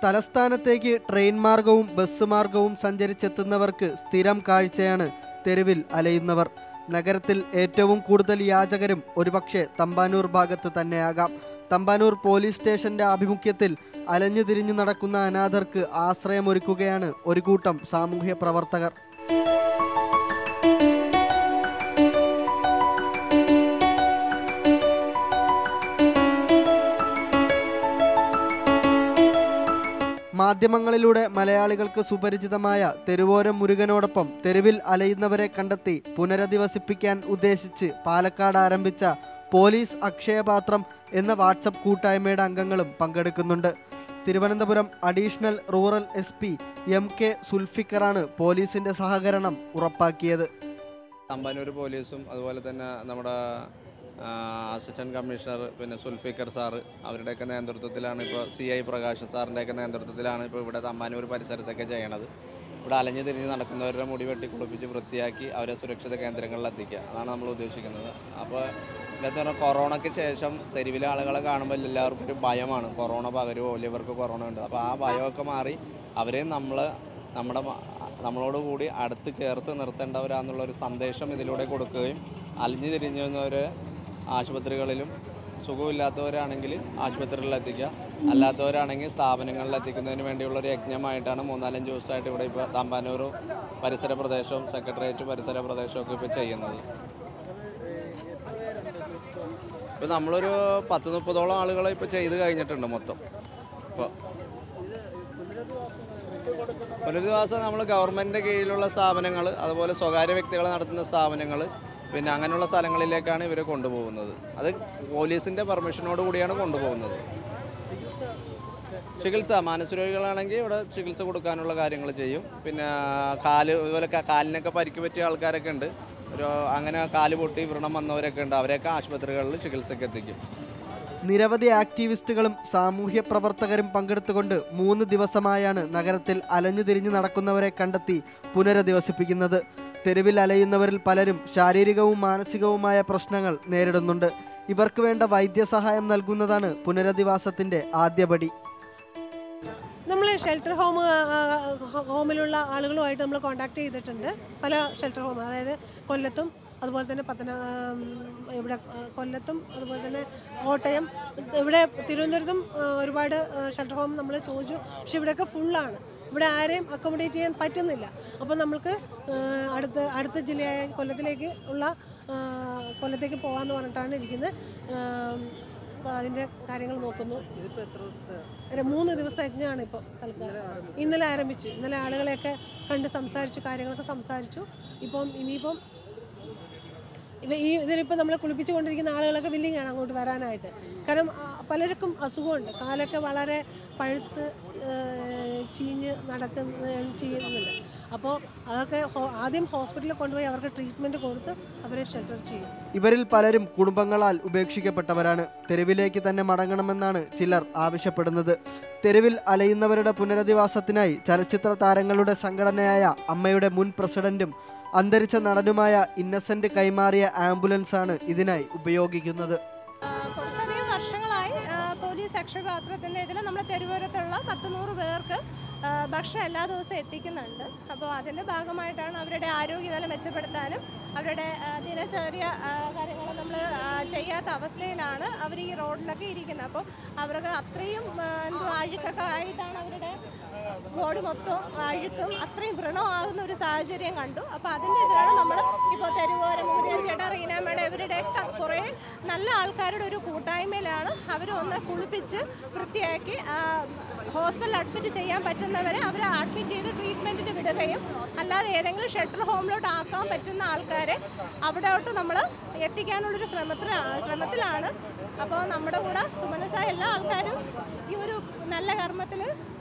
തലസ്ഥാനത്തേക്ക് train മാർഗവും bus മാർഗവും സഞ്ചരിച്ചെത്തുന്നവർക്ക് സ്ഥിരം കാഴ്ചയാണ് തെരുവിൽ അലയുന്നവർ നഗരത്തിൽ ഏറ്റവും കൂടുതൽ യാചകരും ഒരുപക്ഷെ തമ്പാനൂർ ഭാഗത്ത് തന്നെയാകാം തമ്പാനൂർ പോലീസ് സ്റ്റേഷന്റെ ആഭിമുഖ്യത്തിൽ അലഞ്ഞു തിരിഞ്ഞു നടക്കുന്ന അനാഥർക്ക് ആശ്രയമൊരുക്കുകയാണ് ഒരു കൂട്ടം സാമൂഹ്യ പ്രവർത്തകർ മാധ്യമങ്ങളിലൂടെ മലയാളികൾക്ക് സുപരിചിതമായ തെരുവോരം മുരുകനോടൊപ്പം തെരുവിൽ അലയുന്നവരെ കണ്ടെത്തി പുനരധിവസിപ്പിക്കാൻ ഉദ്ദേശിച്ച് പാലക്കാട് ആരംഭിച്ച പോലീസ് അക്ഷയപാത്രം എന്ന വാട്സപ്പ് കൂട്ടായ്മയുടെ അംഗങ്ങളും പങ്കെടുക്കുന്നുണ്ട് Thiruvananthapuram additional rural S P M K സുൽഫിക്കറാണ് പോലീസിന്റെ സഹകരണം ഉറപ്പാക്കിയത് തമ്പാനൂർ പോലീസും അതുപോലെ തന്നെ നമ്മുടെ അസിസ്റ്റന്റ് കമ്മീഷണർ പിന്നെ സുൽഫിക്കർ സാറ് അവരുടെയൊക്കെ നേതൃത്വത്തിലാണ് ഇപ്പോൾ സി ഐ പ്രകാശ് സാറിൻ്റെയൊക്കെ നേതൃത്വത്തിലാണ് ഇപ്പോൾ ഇവിടെ തമ്പാനൂർ പരിസരത്തൊക്കെ ചെയ്യണത് ഇവിടെ അലഞ്ഞു തിരിഞ്ഞ് നടക്കുന്നവരുടെ മുടി വെട്ടി കുളിപ്പിച്ച് വൃത്തിയാക്കി അവരെ സുരക്ഷിത കേന്ദ്രങ്ങളിൽ എത്തിക്കുക അതാണ് നമ്മൾ ഉദ്ദേശിക്കുന്നത് അപ്പോൾ ഇതിനകത്ത് പറഞ്ഞാൽ കൊറോണയ്ക്ക് ശേഷം തെരുവിലെ ആളുകളെ കാണുമ്പോൾ എല്ലാവർക്കും ഒരു ഭയമാണ് കൊറോണ പകരുമോ അല്ലെങ്കിൽ ഇവർക്ക് കൊറോണ ഉണ്ട് അപ്പോൾ ആ ഭയമൊക്കെ മാറി അവരെയും നമ്മൾ നമ്മുടെ മ- നമ്മളോട് കൂടി അടുത്ത് ചേർത്ത് നിർത്തേണ്ടവരാന്നുള്ള ഒരു സന്ദേശം ഇതിലൂടെ കൊടുക്കുകയും അലിഞ്ഞു തിരിഞ്ഞവർ ആശുപത്രികളിലും സുഖമില്ലാത്തവരാണെങ്കിൽ ആശുപത്രികളിൽ എത്തിക്കുക അല്ലാത്തവരാണെങ്കിൽ സ്ഥാപനങ്ങളിൽ എത്തിക്കുന്നതിന് വേണ്ടിയുള്ള ഒരു യജ്ഞമായിട്ടാണ് മൂന്നാലഞ്ച് ദിവസമായിട്ട് ഇവിടെ ഇപ്പോൾ തമ്പാനൂർ പരിസര പ്രദേശവും സെക്രട്ടേറിയറ്റ് പരിസര പ്രദേശവും ഒക്കെ ഇപ്പോൾ ചെയ്യുന്നത് ഇപ്പോൾ നമ്മളൊരു പത്ത് മുപ്പതോളം ആളുകളെ ഇപ്പോൾ ചെയ്ത് കഴിഞ്ഞിട്ടുണ്ട് മൊത്തം ഇപ്പോൾ പുനരധിവാസം നമ്മൾ ഗവൺമെൻറ്റിൻ്റെ കീഴിലുള്ള സ്ഥാപനങ്ങൾ അതുപോലെ സ്വകാര്യ വ്യക്തികൾ നടത്തുന്ന സ്ഥാപനങ്ങൾ പിന്നെ അങ്ങനെയുള്ള സ്ഥലങ്ങളിലേക്കാണ് ഇവരെ കൊണ്ടുപോകുന്നത് അത് പോലീസിൻ്റെ പെർമിഷനോട് കൂടിയാണ് കൊണ്ടുപോകുന്നത് ചികിത്സ മാനസരോഗികളാണെങ്കിൽ ഇവിടെ ചികിത്സ കൊടുക്കാനുള്ള കാര്യങ്ങൾ ചെയ്യും പിന്നെ കാല് ഇതുപോലെ ക- കാലിനൊക്കെ പരിക്ക് പറ്റിയ ആൾക്കാരൊക്കെ ഉണ്ട് ഒരു അങ്ങനെ കാല് പൊട്ടി വ്രണം വന്നവരൊക്കെ ഉണ്ട് അവരെയൊക്കെ ആശുപത്രികളിൽ ചികിത്സയ്ക്ക് എത്തിക്കും നിരവധി ആക്ടിവിസ്റ്റുകളും സാമൂഹ്യ പ്രവർത്തകരും പങ്കെടുത്തുകൊണ്ട് മൂന്ന് ദിവസമായാണ് നഗരത്തിൽ അലഞ്ഞു തിരിഞ്ഞു നടക്കുന്നവരെ കണ്ടെത്തി പുനരധിവസിപ്പിക്കുന്നത് തെരുവിൽ അലയുന്നവരിൽ പലരും ശാരീരികവും മാനസികവുമായ പ്രശ്നങ്ങൾ നേരിടുന്നുണ്ട് ഇവർക്ക് വേണ്ട വൈദ്യസഹായം നൽകുന്നതാണ് പുനരധിവാസത്തിന്റെ ആദ്യപടി നമ്മൾ ഷെൽട്ടർ ഹോം ഹോമിലുള്ള ആളുകളുമായിട്ട് നമ്മൾ കോൺടാക്ട് ചെയ്തിട്ടുണ്ട് പല ഷെൽട്ടർ ഹോം അതായത് കൊല്ലത്തും അതുപോലെ തന്നെ പത്തന ആം, ഇവിടെ ആ, കൊല്ലത്തും അതുപോലെ തന്നെ കോട്ടയം ഇവിടെ തിരുവനന്തപുരത്തും ആ, ഒരുപാട് ഷെൽട്ടർ ഹോം നമ്മൾ ചോദിച്ചു പക്ഷെ ഇവിടെയൊക്കെ ഫുള്ളാണ് ഇവിടെ ആരെയും അക്കോമഡേറ്റ് ചെയ്യാൻ പറ്റുന്നില്ല അപ്പോൾ നമ്മൾക്ക് ആ, അടുത്ത അടുത്ത ജില്ലയായ കൊല്ലത്തിലേക്ക് ഉള്ള ആ, കൊല്ലത്തേക്ക് പോകാമെന്ന് പറഞ്ഞിട്ടാണ് ഇരിക്കുന്നത് ആം, അപ്പോൾ അതിൻ്റെ കാര്യങ്ങൾ നോക്കുന്നു അല്ല മൂന്ന് ദിവസമാണ് ഇപ്പോൾ തൽക്കാലം ഇന്നലെ ആരംഭിച്ചു ഇന്നലെ ആളുകളെയൊക്കെ കണ്ട് സംസാരിച്ചു കാര്യങ്ങളൊക്കെ സംസാരിച്ചു ഇപ്പം ഇനിയിപ്പം ഇവ ഈ ഇതിലിപ്പോൾ നമ്മളെ കുളിപ്പിച്ചുകൊണ്ടിരിക്കുന്ന ആളുകളൊക്കെ വില്ലിങ് ആണ് അങ്ങോട്ട് വരാനായിട്ട് കാരണം ആ, പലർക്കും അസുഖമുണ്ട് കാലൊക്കെ വളരെ പഴുത്ത് ഏഹ്, ചീഞ്ഞ് നടക്കുന്ന ചെയ്യുന്നുണ്ട് അപ്പോൾ അതൊക്കെ ഹോ- ആദ്യം ഹോസ്പിറ്റലിൽ കൊണ്ടുപോയി അവർക്ക് ട്രീറ്റ്മെൻറ്റ് കൊടുത്ത് അവരെ ഷെൽട്ടർ ചെയ്യും ഇവരിൽ പലരും കുടുംബങ്ങളാൽ ഉപേക്ഷിക്കപ്പെട്ടവരാണ് തെരുവിലേക്ക് തന്നെ മടങ്ങണമെന്നാണ് ചിലർ ആവശ്യപ്പെടുന്നത് തെരുവിൽ അലയുന്നവരുടെ പുനരധിവാസത്തിനായി ചലച്ചിത്ര താരങ്ങളുടെ സംഘടനയായ അമ്മയുടെ മുൻ പ്രസിഡന്റും അന്തരിച്ച നടനുമായ ഇന്നസെന്റ് കൈമാറിയ ആംബുലൻസാണ് ഇതിനായി ഉപയോഗിക്കുന്നത് ആ, കുറച്ചധികം വർഷങ്ങളായി ആ, പോലീസ് അക്ഷയപാത്രത്തിൻ്റെ ഇതിൽ നമ്മൾ തെരുവോരത്തുള്ള പത്ത് നൂറ് പേർക്ക് ആ, ഭക്ഷണം എല്ലാ ദിവസവും എത്തിക്കുന്നുണ്ട് അപ്പോൾ അതിൻ്റെ ഭാഗമായിട്ടാണ് അവരുടെ ആരോഗ്യനില മെച്ചപ്പെടുത്താനും അവരുടെ ആ, ദിനചര്യ കാര്യങ്ങൾ നമ്മൾ ചെയ്യാത്ത അവസ്ഥയിലാണ് അവർ ഈ റോഡിലൊക്കെ ഇരിക്കുന്നത് അപ്പോൾ അവർക്ക് അത്രയും ആ, എന്തോ അഴുക്കൊക്കെ ആയിട്ടാണ് അവരുടെ ബോഡി മൊത്തം അഴുക്കും അത്രയും വ്രണമാകുന്ന ഒരു സാഹചര്യം കണ്ടു അപ്പോൾ അതിൻ്റെ ഇതിലാണ് നമ്മൾ ഇപ്പോൾ തെരുവോരം മുരിയൻ ചേട്ടാ റീനാമ്മയുടെ ഇവരുടെയൊക്കെ കുറേ നല്ല ആൾക്കാരുടെ ഒരു കൂട്ടായ്മയിലാണ് അവർ ഒന്ന് കുളിപ്പിച്ച് വൃത്തിയാക്കി ആ, ഹോസ്പിറ്റലിൽ അഡ്മിറ്റ് ചെയ്യാൻ പറ്റുന്നവരെ അവരെ അഡ്മിറ്റ് ചെയ്ത് ട്രീറ്റ്മെൻറ്റിന് വിടുകയും അല്ലാതെ ഏതെങ്കിലും ഷെൽട്ടർ ഹോമിലോട്ട് ആക്കാൻ പറ്റുന്ന ആൾക്കാരെ അവിടോട്ട് നമ്മൾ എത്തിക്കാനുള്ളൊരു ശ്രമത്തിലാണ് ശ്രമത്തിലാണ് അപ്പോൾ നമ്മുടെ കൂടെ സുമനസായ എല്ലാ ആൾക്കാരും ഈ ഒരു നല്ല കർമ്മത്തിൽ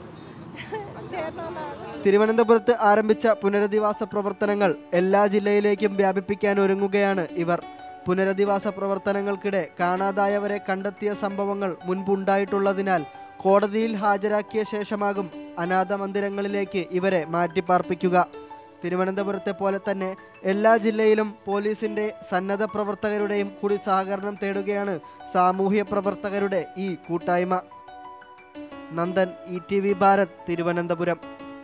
ചേർന്നതാണ് തിരുവനന്തപുരത്ത് ആരംഭിച്ച പുനരധിവാസ പ്രവർത്തനങ്ങൾ എല്ലാ ജില്ലയിലേക്കും വ്യാപിപ്പിക്കാൻ ഒരുങ്ങുകയാണ് ഇവർ പുനരധിവാസ പ്രവർത്തനങ്ങൾക്കിടെ കാണാതായവരെ കണ്ടെത്തിയ സംഭവങ്ങൾ മുൻപുണ്ടായിട്ടുള്ളതിനാൽ കോടതിയിൽ ഹാജരാക്കിയ ശേഷമാകും അനാഥ മന്ദിരങ്ങളിലേക്ക് ഇവരെ മാറ്റിപ്പാർപ്പിക്കുക തിരുവനന്തപുരത്തെ പോലെ തന്നെ എല്ലാ ജില്ലയിലും പോലീസിന്റെ സന്നദ്ധ പ്രവർത്തകരുടെയും കൂടി സഹകരണം തേടുകയാണ് സാമൂഹ്യ പ്രവർത്തകരുടെ ഈ കൂട്ടായ്മ Nandan E T V Bharat Thiruvananthapuram